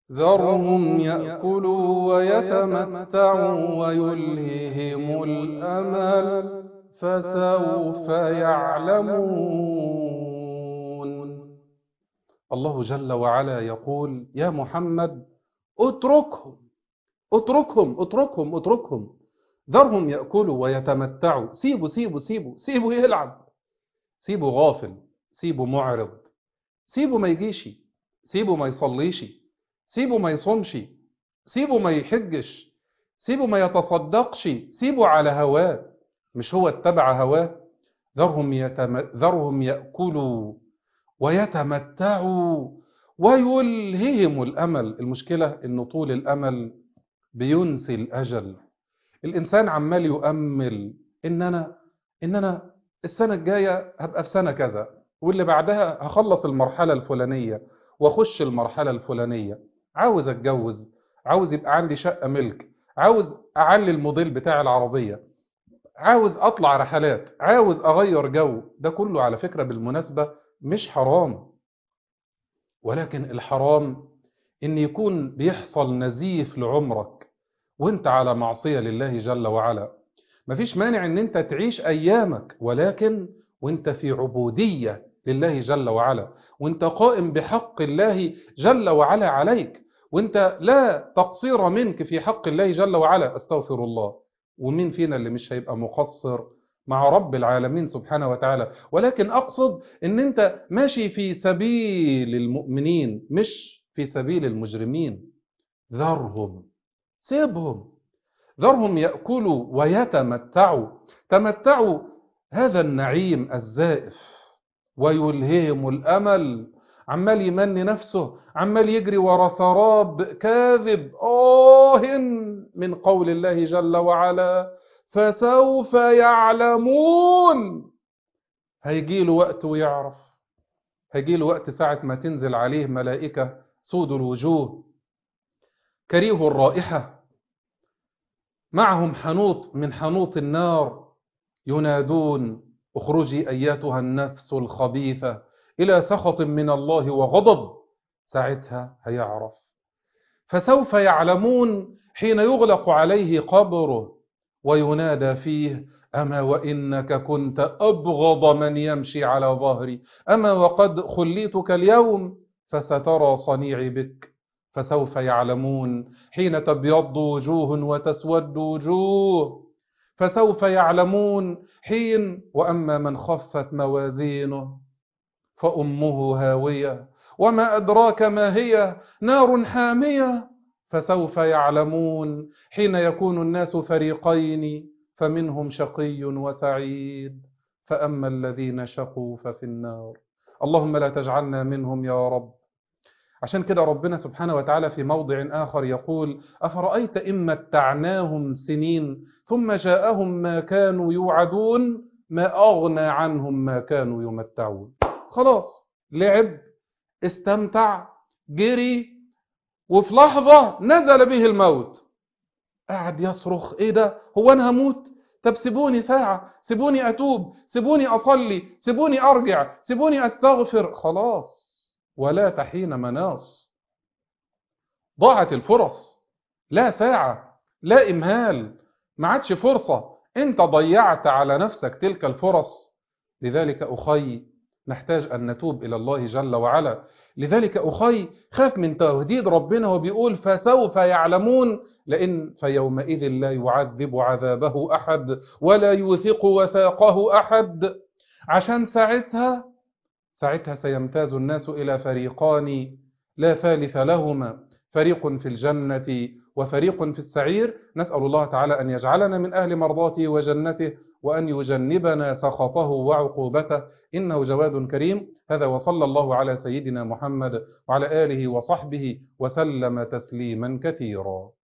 ذرهم يأكلوا ويتمتعوا ويلههم الأمل فسوف يعلمون الله جل وعلا يقول يا محمد اتركهم اتركهم اتركهم اتركهم ذرهم يأكلوا ويتمتعوا سيبوا سيبوا سيبوا سيبوا يلعب سيبوا غافل سيبوا معرض سيبوا ما يجيش سيبوا ما يصليش سيبوا ما يصومش سيبوا ما يحجش سيبوا ما يتصدقش سيبوا على هواه مش هو اتبع هواه ذرهم, يتم... ذرهم يأكلوا ويتمتعوا ويلههم الأمل المشكلة إن طول الأمل بينسي الأجل الإنسان عمال يؤمل إن أنا إن أنا السنة الجاية هبقى في سنة كذا واللي بعدها هخلص المرحلة الفلانية واخش المرحلة الفلانية عاوز اتجوز عاوز يبقى عندي شقة ملك عاوز اعلي الموديل بتاع العربية عاوز اطلع رحلات عاوز اغير جو ده كله على فكرة بالمناسبة مش حرام ولكن الحرام ان يكون بيحصل نزيف لعمرك وانت على معصية لله جل وعلا مفيش مانع ان انت تعيش ايامك ولكن وانت في عبودية لله جل وعلا وانت قائم بحق الله جل وعلا عليك وانت لا تقصير منك في حق الله جل وعلا استغفر الله ومين فينا اللي مش هيبقى مقصر مع رب العالمين سبحانه وتعالى ولكن أقصد ان انت ماشي في سبيل المؤمنين مش في سبيل المجرمين ذرهم سيبهم ذرهم يأكلوا ويتمتعوا تمتعوا هذا النعيم الزائف ويلههم الأمل عمال يمني نفسه عمال يجري ورا سراب كاذب آه من قول الله جل وعلا فسوف يعلمون هيجي له وقت ويعرف هيجي له وقت ساعة ما تنزل عليه ملائكة سود الوجوه كريه الرائحة معهم حنوط من حنوط النار ينادون اخرجي أياتها النفس الخبيثة إلى سخط من الله وغضب ساعتها هيعرف فسوف يعلمون حين يغلق عليه قبره وينادى فيه أما وإنك كنت أبغض من يمشي على ظهري أما وقد خليتك اليوم فسترى صنيعي بك فسوف يعلمون حين تبيض وجوه وتسود وجوه فسوف يعلمون حين وأما من خفت موازينه فأمه هاوية وما أدراك ما هي نار حامية فسوف يعلمون حين يكون الناس فريقين فمنهم شقي وسعيد فأما الذين شقوا ففي النار اللهم لا تجعلنا منهم يا رب عشان كده ربنا سبحانه وتعالى في موضع آخر يقول أفرأيت إن متعناهم سنين ثم جاءهم ما كانوا يوعدون ما أغنى عنهم ما كانوا يمتعون خلاص لعب استمتع جري وفي لحظة نزل به الموت قاعد يصرخ ايه ده هو انا هموت طب سيبوني ساعة سيبوني اتوب سيبوني اصلي سيبوني ارجع سيبوني استغفر خلاص ولا تحين مناص ضاعت الفرص لا ساعة لا امهال ما عادش فرصة انت ضيعت على نفسك تلك الفرص لذلك اخي نحتاج ان نتوب الى الله جل وعلا لذلك أخي خاف من تهديد ربنا وبيقول فسوف يعلمون لأن فيومئذ لا يعذب عذابه أحد ولا يوثق وثاقه أحد عشان ساعتها ساعتها سيمتاز الناس إلى فريقان لا ثالث لهما فريق في الجنة وفريق في السعير نسأل الله تعالى أن يجعلنا من أهل مرضاته وجنته وأن يجنبنا سخطه وعقوبته إنه جواد كريم هذا وصلى الله على سيدنا محمد وعلى آله وصحبه وسلم تسليما كثيرا